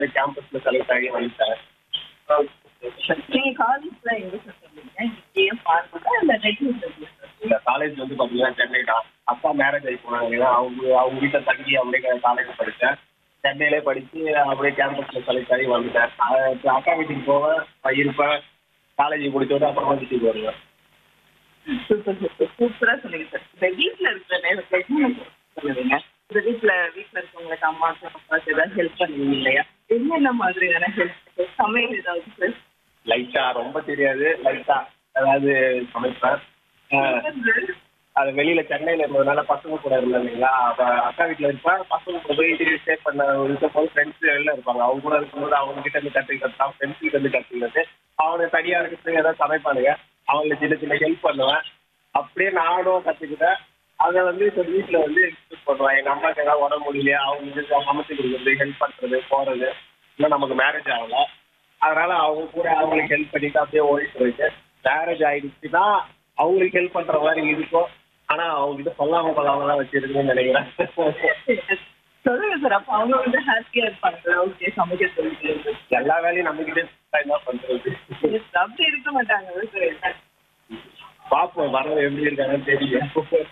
கேம்பஸ்ல select ஆகி வந்துட்டேன் நீங்க காலேஜ்ல எங்க சார் சொல்றீங்க இங்கேயே பார்க்கணும் இல்ல ரெகுலர் இந்த காலேஜ் வந்து பாத்தீங்கன்னா சென்னை தான் அப்பா மேரேஜ் ஆகி போனாங்க ஏன்னா அவங்க அவங்க வீட்டில் தங்கி அப்படியே காலேஜ் படித்தேன் சென்னையிலே படிச்சு அப்படியே கேம்பஸ்ல செலக்ட் ஆகி வந்துட்டேன் அஹ் இப்ப அக்கா வீட்டுக்கு போவேன் இருப்பேன் காலேஜ் முடிச்சோட அப்புறமா வீட்டுக்கு வருவேன் சூப்பர் சூப்பர் சூப்பரா சொன்னீங்க சார் இந்த வீட்ல இருக்கிற நேரத்துல என்ன சொல்லுவீங்க இந்த வீட்ல வீட்ல இருக்கவங்களுக்கு அம்மாக்கு அப்பாவுக்கு ஏதாவது ஹெல்ப் பண்ணுவீங்க இல்லையா என்னென்ன மாதிரியான ஹெல்ப் சமையல் ஏதாவது சார் லைட்டா ரொம்ப தெரியாது லைட்டா அதாவது சமைப்பேன் அஹ் அது வெளியில சென்னையில இருந்ததுனால பசங்க கூட இருந்தேன் இல்லைங்களா அப்ப அக்கா வீட்டுல இருப்பேன் பசங்க கூட போய் ஸ்டே பண்ண இருக்கும் போது ஃப்ரெண்ட்ஸ் வெளில இருப்பாங்க அவங்க கூட இருக்கும்போது அவங்க கிட்ட இருந்து கத்துக்கிறது தான் ஃப்ரெண்ட்ஸ் கிட்ட இருந்து கத்துக்கிறது அவனுக்கு தனியா இருக்கிறது ஏதாவது சமைப்பானுங்க அவங்களுக்கு சின்ன சின்ன ஹெல்ப் பண்ணுவேன் அப்படியே நானும் கத்துக்கிட்டேன் அதை வந்து இப்போ வீட்டுல வந்து எக்ஸ்பிரஸ் பண்ணுவேன் எங்க அம்மாக்கு ஏதாவது உடம்பு முடியலையா அவங்களுக்கு சமைச்சு கொடுக்குறது ஹெல்ப் பண்றது போறது இன்னும் நமக்கு மேரேஜ் ஆகல அதனால அவங்க கூட அவங்களுக்கு ஹெல்ப் பண்ணிட்டு அப்படியே ஓடிட்டு போயிட்டு மேரேஜ் ஆயிடுச்சுன்னா அவங்களுக்கு ஹெல்ப் பண்ற மாதிரி இருக்கும் ஆனா அவங்க கிட்ட சொல்லாம கொள்ளாம தான் வச்சிருக்கேன்னு நினைக்கிறேன் சொல்லுங்க சார் அப்ப அவங்க வந்து ஹாப்பியா இருப்பாங்க ஓகே சமைக்க சொல்லிட்டு எல்லா வேலையும் நம்ம கிட்டே என்ன பண்றது அப்படி இருக்க மாட்டாங்க சார் பாப்போம் வரவங்க எப்படி இருக்காங்கன்னு தெரியும்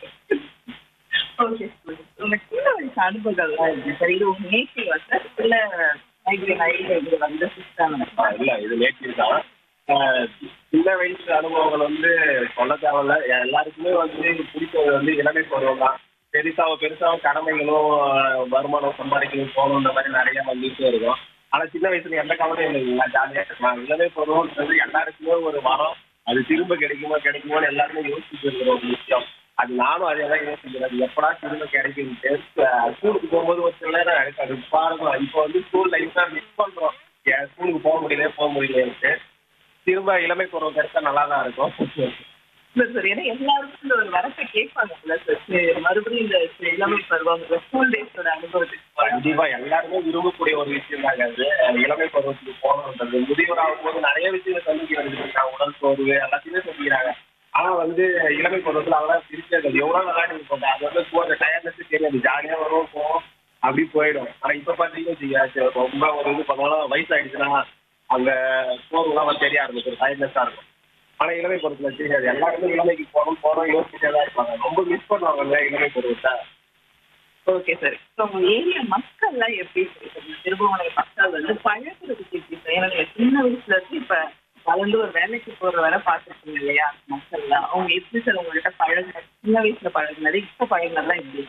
ஓகே உங்க சின்ன வயசு அனுபவங்கள்லாம் இருக்கு சார் இது உங்க நேட்டிவா சார் இல்ல மைக்ரேன் ஆகி இது வந்து சிஸ்டம் ஆ, இல்ல இது நேற்று தான் ஆஹ் சின்ன வயசு அனுபவங்கள் வந்து சொல்ல தேவையில்ல எல்லாருக்குமே வந்து பிடிச்சது வந்து இளமை பருவம் தான் பெருசாவ பெருசாவ கடமைகளும் ஆஹ் வருமானம் சம்பாதிக்கணும் போகணும் இந்த மாதிரி நிறைய வந்துட்டே இருக்கும் ஆனா சின்ன வயசுல எந்த கவலையும் இல்லைங்களா ஜாலியா இருக்கலாம் இளமை பருவம்ன்றது எல்லாருக்குமே ஒரு வரம் அது திரும்ப கிடைக்குமா கிடைக்குமோன்னு எல்லாருமே யோசிச்சுட்டு இருக்கிற ஒரு விஷயம் அது நானும் அதே தான் யோசிக்கிறேன் அது எப்படா திரும்ப கிடைக்கும்ட்டு ஆஹ் ஸ்கூலுக்கு போகும்போது ஒரு சில நேரம் எனக்கு அது பாருங்க இப்போ வந்து ஸ்கூல் லைஃப் தான் மிஸ் பண்றோம் ஏன் ஸ்கூலுக்கு போக முடியல போக முடியலன்ட்டு திரும்ப இளமை பருவம் கிடைச்சா நல்லா தான் இருக்கும் இல்ல சார் ஏன்னா எல்லாருக்கும் இந்த ஒரு வரத்தை கேட்பாங்கல்ல சார் சரி, மறுபடியும் இந்த இளமை பருவம் ஸ்கூல் டேஸோட அனுபவத்துக்கு போறாங்க கண்டிப்பா எல்லாருமே விரும்பக்கூடிய ஒரு விஷயம் தாங்க அது அஹ் இளமை பருவத்துக்கு போகணுன்றது முதியோர் ஆகும்போது நிறைய விஷயங்கள் சந்திக்கிறாங்க உடல் சோர்வு எல்லாத்தையுமே சந்திக்கிறாங்க ஆனா வந்து இளமை பருவத்துல அதெல்லாம் பிரிச்சது எவ்வளவு நல்லா நீங்க போட்டேன் அது வந்து போற டயர்னஸ் தெரியாது ஜாலியா வரும் போவோம் அப்படி போயிடும் ஆனா இப்ப பாத்தீங்கன்னா வச்சுக்கோங்க, ரொம்ப ஒரு இது பண்ணாலும் வயசாயிடுச்சுன்னா அந்த சோர்வுலாம் தெரிய ஆரம்பிச்சிடும் டயர்னஸா இருக்கும் ஆனா இளமை பருவத்துல தெரியாது எல்லாருமே இளமைக்கு போகணும் போறோம் யோசிச்சுட்டே தான் இருப்பாங்க ரொம்ப மிஸ் பண்ணுவாங்கல்ல இளமை பருவத்தை ஓகே சார் இப்போ உங்க ஏரியா மக்கள்லாம் எப்படி சொல்லுங்க திருபுவனை மக்கள் வந்து பழகுறதுக்கு எப்படி சார் ஏன்னா நீங்க சின்ன வயசுல இருந்து இப்ப வளர்ந்து ஒரு வேலைக்கு போற வரை பார்த்துருக்கீங்க இல்லையா மக்கள்லாம் அவங்க எப்படி சார் உங்கள்கிட்ட பழகுன சின்ன வயசுல பழகுனது இப்ப பழகுனதுலாம் எப்படி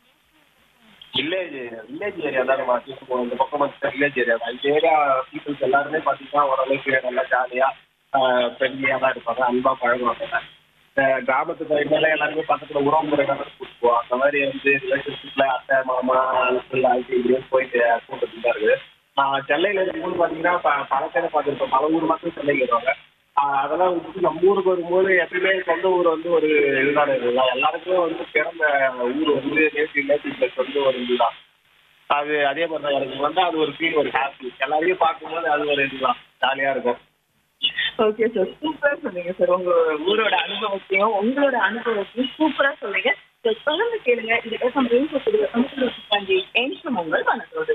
வில்லேஜ் வில்லேஜ் ஏரியா தான் நம்ம தூக்கு போகணும் இந்த பக்கம் வந்து வில்லேஜ் ஏரியா தான் இந்த ஏரியா பீப்புள்ஸ் எல்லாருமே பார்த்தீங்கன்னா ஓரளவுக்கு நல்லா ஜாலியாக ஃப்ரெண்ட்லியாக தான் இருப்பாங்க அன்பாக பழகுவாங்க அஹ் கிராமத்து சைட்னால எல்லாருமே பக்கத்தில் உறவு முறைகள் கூட்டுவோம் அந்த மாதிரி வந்து ரிலேஷன்ஷிப்பில் அத்தை மாமா அங்கிள் ஆகிட்டு இப்படியே போயிட்டு கூட்டத்துக்கு தான் இருக்குது நான் சென்னையில் இருக்கும்போது பார்த்தீங்கன்னா ப பல பேரை பார்த்துருப்பேன் பல ஊர் மக்கள் சென்னைக்கு வருவாங்க ஆஹ் அதெல்லாம் விட்டு நம்ம ஊருக்கு வரும்போது எப்பயுமே சொந்த ஊர் வந்து ஒரு இதுதானே இருக்குல்ல எல்லாருக்குமே வந்து பிறந்த ஊர் வந்து நேற்று நேற்று பிளஸ் வந்து ஒரு இதுதான் அது அதே மாதிரி தான் எனக்கு வந்து அது ஒரு ஃபீல் ஒரு ஹாப்பி எல்லாரையும் பார்க்கும்போது அது ஒரு இதுதான் ஜாலியாக இருக்கும் ஓகே சார் சூப்பரா சொன்னீங்க சார் உங்க ஊரோட அனுபவத்தையும் உங்களோட அனுபவத்தையும் சூப்பரா சொன்னீங்க சார் தொடர்ந்து கேளுங்க இது எஃப்எம் ரேடியோ சமுத்திரத்தி என்ஷம் உங்கள் வணக்கோடு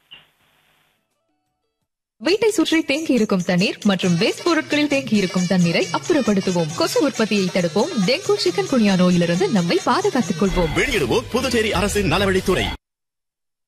வீட்டை சுற்றி தேங்கி இருக்கும் தண்ணீர் மற்றும் வேஸ்ட் பொருட்களில் தேங்கி இருக்கும் தண்ணீரை அப்புறப்படுத்துவோம் கொசு உற்பத்தியை தடுப்போம் டெங்கு சிக்கன் குனியா நோயிலிருந்து நம்மை பாதுகாத்துக் கொள்வோம் வெளியிடுவோம் புதுச்சேரி அரசின் நலவழித்துறை